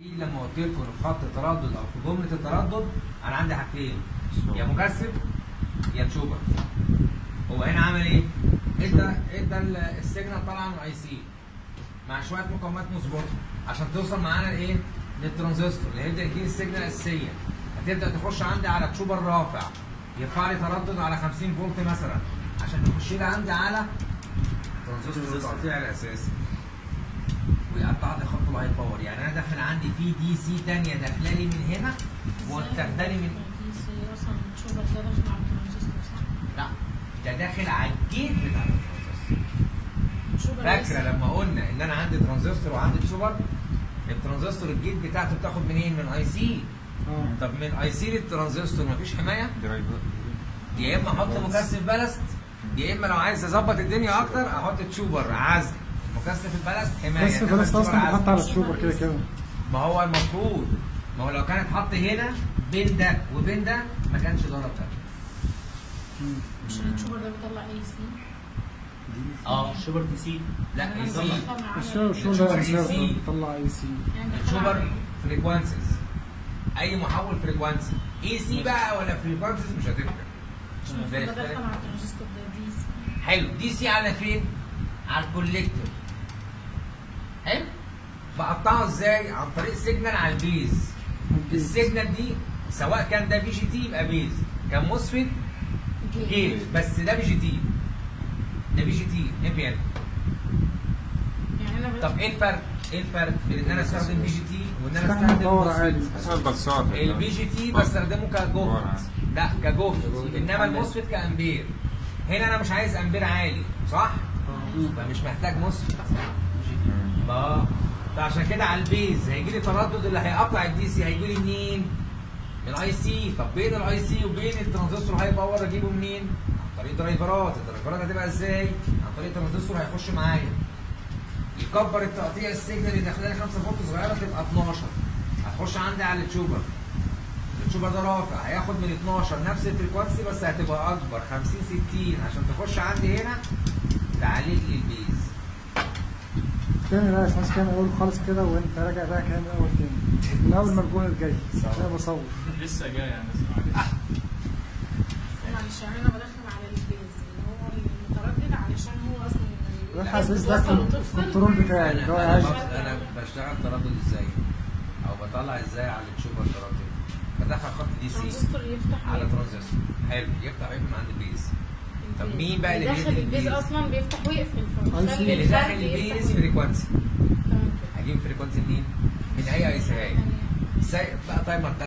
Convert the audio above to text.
لما قلت لكم في خط التردد او في جمله التردد انا عندي حاجتين يا مكثف يا تشوبر هو هنا عمل ايه؟ ادى ادى ال- السيجنال طالعه من اي سي مع شويه مقاومات مظبوطه عشان توصل معانا لايه؟ للترانزستور اللي هيبدا يديني السيجنال الاساسيه هتبدا تخش عندي على تشوبر رافع يرفع لي تردد على 50 فولت مثلا عشان تخش لي عندي على ترانزستور التقطيع الاساسي ويقطع لي خط الهاي باور يعني انا داخل عندي في دي سي ثانيه داخله لي من هنا وتاخداني من دي سي اصلا شوبر ده داخل على الترانزستور صح؟ لا ده داخل على الجيت بتاع الترانزستور شوبر فاكره لما قلنا ان انا عندي ترانزستور وعندي تشوبر الترانزستور الجيت بتاعته بتاخد منين من اي سي طب من اي سي للترانزستور مفيش حمايه يا اما احط مكثف بلست يا اما لو عايز اظبط الدنيا اكتر احط تشوبر عزل مكثف البلست حمايه بس إنما بس التشوبر اصلا عزل. بيتحط على الشوبر كده كده ما هو المفروض ما هو لو كان اتحط هنا بين ده وبين ده ما كانش ضرب ده مش الشوبر ده بيطلع اي سي اه شوبر دي سي لا اي سي الشوبر الشوبر الشوبر ده AC. انفرتر بيطلع اي سي الشوبر فريكوانسيز اي محول فريكوانسي اي سي بقى ولا فريكوانسيز مش هتفرق ده داخل على الترانزستور ده دي سي حلو دي سي على فين؟ على الكوليكتور حلو بقطعه ازاي؟ عن طريق سيجنال على البيز السيجنال دي سواء كان ده بي جي تي يبقى بيز كان موسفيت جيت بس ده بي جي تي ده بي جي تي ام بي ان يعني انا طب ايه الفرق؟ ايه الفرق بين ان انا استخدم بي جي تي وان انا استخدم استخدم باور موسفيت؟ عالي حسب البلصات البي جي تي بستخدمه كجهد لا كجهد انما الموسفيت كامبير هنا انا مش عايز امبير عالي صح؟ فمش محتاج موسفيت اه فعشان كده على البيز هيجي لي تردد اللي هيقطع الدي سي هيجي لي منين؟ من الاي سي طب بين الاي سي وبين الترانزستور هاي باور اجيبه منين؟ عن طريق درايفرات الدرايفرات هتبقى ازاي؟ عن طريق الترانزستور هيخش معايا يكبر التقطيع السيجنال اللي داخله لي 5 فولت صغيره تبقى 12 هتخش عندي على التشوبر التشوبر ده رافع هياخد من 12 نفس الفريكوانسي بس هتبقى اكبر 50 60 عشان تخش عندي هنا تعليق لي البيز تاني لا مش عايز كده من الاول خالص كده وانت راجع بقى كده من الاول تاني من اول ما الجون الجاي انا بصور لسه جاي يعني معلش معلش يعني انا بدخل على البيز اللي هو المتردد علشان هو اصلا الحق البيز ده توصل في وتفصل. الكنترول بتاعي انا اللي هو انا, عايز بط- أنا بشتغل تردد ازاي او بطلع ازاي على التشوبر تردد بدخل خط دي سي الترانزستور يفتح على ويقفل. ترانزستور حلو يفتح ويقفل من عند البيز طب البيز. مين بقى اللي داخل بيدي البيز البيز؟ اصلا بيفتح ويقفل فمخلي اللي اللي الفرد داخل يفتح البيز ويقفل. فريكوانسي تمام كده. هجيب فريكوانسي منين؟ من اي اي سي يعني سايق بقى تايمر